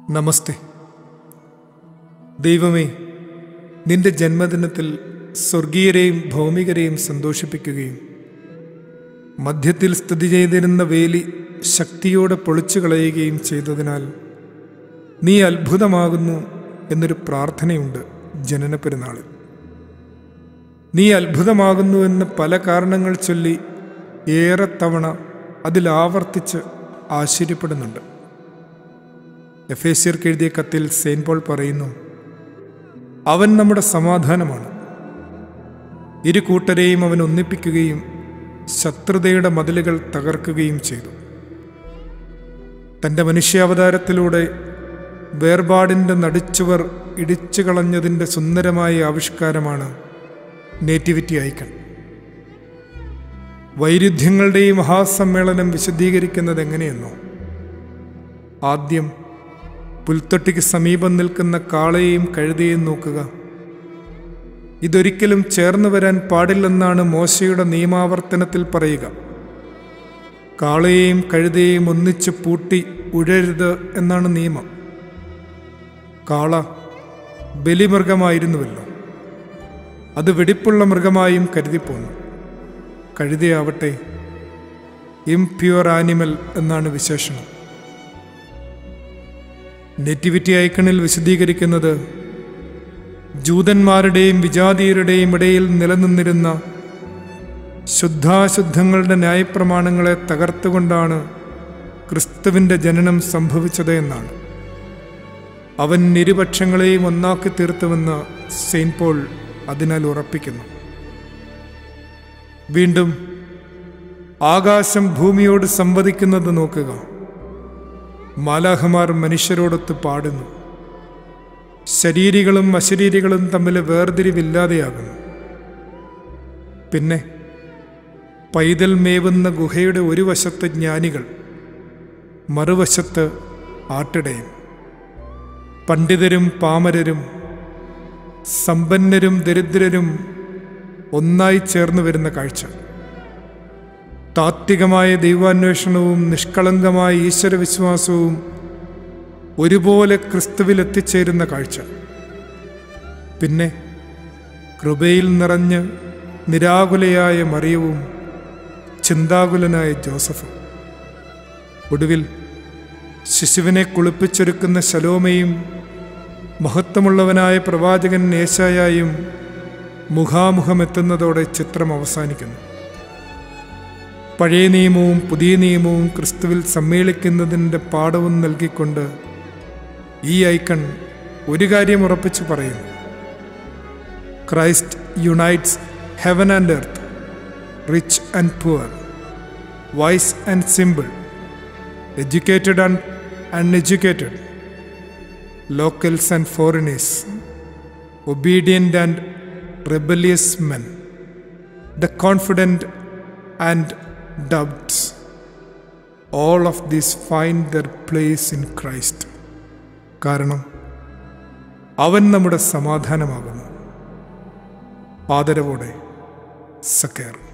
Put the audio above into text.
നമസ്തേ ദൈവമേ നിന്റെ ജന്മദിനത്തിൽ സ്വർഗീയരെയും ഭൗമികരെയും സന്തോഷിപ്പിക്കുകയും മധ്യത്തിൽ സ്ഥിതി ചെയ്തിരുന്ന വേലി ശക്തിയോടെ പൊളിച്ചു കളയുകയും ചെയ്തതിനാൽ നീ അത്ഭുതമാകുന്നു എന്നൊരു പ്രാർത്ഥനയുണ്ട് ജനന പെരുന്നാളിൽ നീ അത്ഭുതമാകുന്നു എന്ന് പല കാരണങ്ങൾ ചൊല്ലി ഏറെ തവണ അതിൽ ആവർത്തിച്ച് ആശ്ചര്യപ്പെടുന്നുണ്ട് എഫേസ്യർക്ക് എഴുതിയ കത്തിൽ സെയിൻ പോൾ പറയുന്നു അവൻ നമ്മുടെ സമാധാനമാണ് ഇരു കൂട്ടരെയും അവൻ ഒന്നിപ്പിക്കുകയും ശത്രുതയുടെ മതിലുകൾ തകർക്കുകയും ചെയ്തു തൻ്റെ മനുഷ്യാവതാരത്തിലൂടെ വേർപാടിൻ്റെ നടിച്ചുവർ ഇടിച്ചു കളഞ്ഞതിൻ്റെ സുന്ദരമായ ആവിഷ്കാരമാണ് നേറ്റിവിറ്റി ഐക്കൺ വൈരുദ്ധ്യങ്ങളുടെ ഈ മഹാസമ്മേളനം വിശദീകരിക്കുന്നത് എങ്ങനെയെന്നോ ആദ്യം പുൽത്തൊട്ടിക്ക് സമീപം നിൽക്കുന്ന കാളയെയും കഴുതയെയും നോക്കുക ഇതൊരിക്കലും ചേർന്ന് വരാൻ പാടില്ലെന്നാണ് മോശയുടെ നിയമാവർത്തനത്തിൽ പറയുക കാളയെയും കഴുതയെയും ഒന്നിച്ച് പൂട്ടി ഉഴരുത് എന്നാണ് നിയമം കാള ബലിമൃഗമായിരുന്നുവല്ലോ അത് വെടിപ്പുള്ള മൃഗമായും കരുതിപ്പോന്നു കഴുതയാവട്ടെ ഇംപ്യൂർ ആനിമൽ എന്നാണ് വിശേഷണം നെറ്റിവിറ്റി ഐക്കണിൽ വിശദീകരിക്കുന്നത് ജൂതന്മാരുടെയും വിജാതീയരുടെയും ഇടയിൽ നിലനിന്നിരുന്ന ശുദ്ധാശുദ്ധങ്ങളുടെ ന്യായപ്രമാണങ്ങളെ തകർത്തുകൊണ്ടാണ് ക്രിസ്തുവിൻ്റെ ജനനം സംഭവിച്ചത് എന്നാണ് അവൻ ഇരുപക്ഷങ്ങളെയും ഒന്നാക്കി തീർത്തുവെന്ന് സെയിൻറ്റ് പോൾ അതിനാൽ ഉറപ്പിക്കുന്നു വീണ്ടും ആകാശം ഭൂമിയോട് സംവദിക്കുന്നത് നോക്കുക മാലാഹമാർ മനുഷ്യരോടൊത്ത് പാടുന്നു ശരീരികളും അശരീരികളും തമ്മിൽ വേർതിരിവില്ലാതെയാകുന്നു പിന്നെ പൈതൽ മേവുന്ന ഗുഹയുടെ ഒരു വശത്ത് ജ്ഞാനികൾ മറുവശത്ത് ആട്ടിടയൻ പണ്ഡിതരും പാമരരും സമ്പന്നരും ദരിദ്രരും ഒന്നായി ചേർന്ന് വരുന്ന കാഴ്ച താത്വികമായ ദൈവാന്വേഷണവും നിഷ്കളങ്കമായ ഈശ്വരവിശ്വാസവും ഒരുപോലെ ക്രിസ്തുവിൽ എത്തിച്ചേരുന്ന കാഴ്ച പിന്നെ കൃപയിൽ നിറഞ്ഞ് നിരാകുലയായ മറിയവും ചിന്താകുലനായ ജോസഫും ഒടുവിൽ ശിശുവിനെ കുളിപ്പിച്ചൊരുക്കുന്ന ശലോമയും മഹത്വമുള്ളവനായ പ്രവാചകൻ ഏശായായും മുഖാമുഖമെത്തുന്നതോടെ ചിത്രം അവസാനിക്കുന്നു പഴയ നിയമവും പുതിയ നിയമവും ക്രിസ്തുവിൽ സമ്മേളിക്കുന്നതിൻ്റെ പാഠവും നൽകിക്കൊണ്ട് ഈ ഐക്കൺ ഒരു കാര്യം ഉറപ്പിച്ചു പറയുന്നു Christ unites heaven and earth rich and poor wise and simple educated and uneducated locals and foreigners obedient and rebellious men the confident and doubts. All of these find their place in Christ. കാരണം അവൻ നമ്മുടെ സമാധാനമാകുന്നു ആദരവോടെ സക്കേർ